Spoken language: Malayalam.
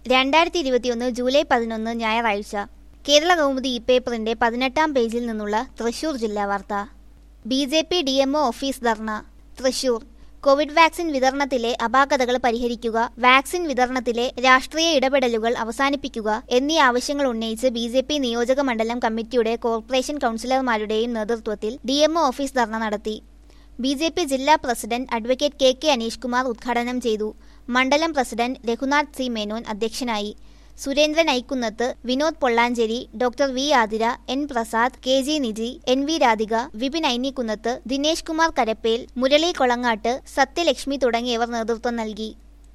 രണ്ടായിരത്തി ഇരുപത്തിയൊന്ന് ജൂലൈ പതിനൊന്ന് ഞായറാഴ്ച കേരള കൗമുദി ഇ പേപ്പറിന്റെ പതിനെട്ടാം പേജിൽ നിന്നുള്ള തൃശൂർ ജില്ലാ വാർത്ത B J P D M O office dharna Thrissur Covid vaccine വിതരണത്തിലെ അപാകതകൾ പരിഹരിക്കുക വാക്സിൻ വിതരണത്തിലെ രാഷ്ട്രീയ ഇടപെടലുകൾ അവസാനിപ്പിക്കുക എന്നീ ആവശ്യങ്ങൾ ഉന്നയിച്ച് ബി ജെ പി നിയോജക മണ്ഡലം കമ്മിറ്റിയുടെ കോർപ്പറേഷൻ കൗൺസിലർമാരുടെയും നേതൃത്വത്തിൽ ഡി എംഒ ഓഫീസ് ധർണ നടത്തി ബി ജെ പി ജില്ലാ president advocate K K Aneesh Kumar ഉദ്ഘാടനം ചെയ്തു മണ്ഡലം പ്രസിഡന്റ് രഘുനാഥ് സി മേനോൻ അധ്യക്ഷനായി Surendran Aikkunnath Vinod Pollanchery doctor V Athira N Prasad K G Niji N V Radhika Vipin Ainikkunnath Dinesh Kumar Karappel Murali Kolangattu Sathyalakshmi തുടങ്ങിയവർ നേതൃത്വം നൽകി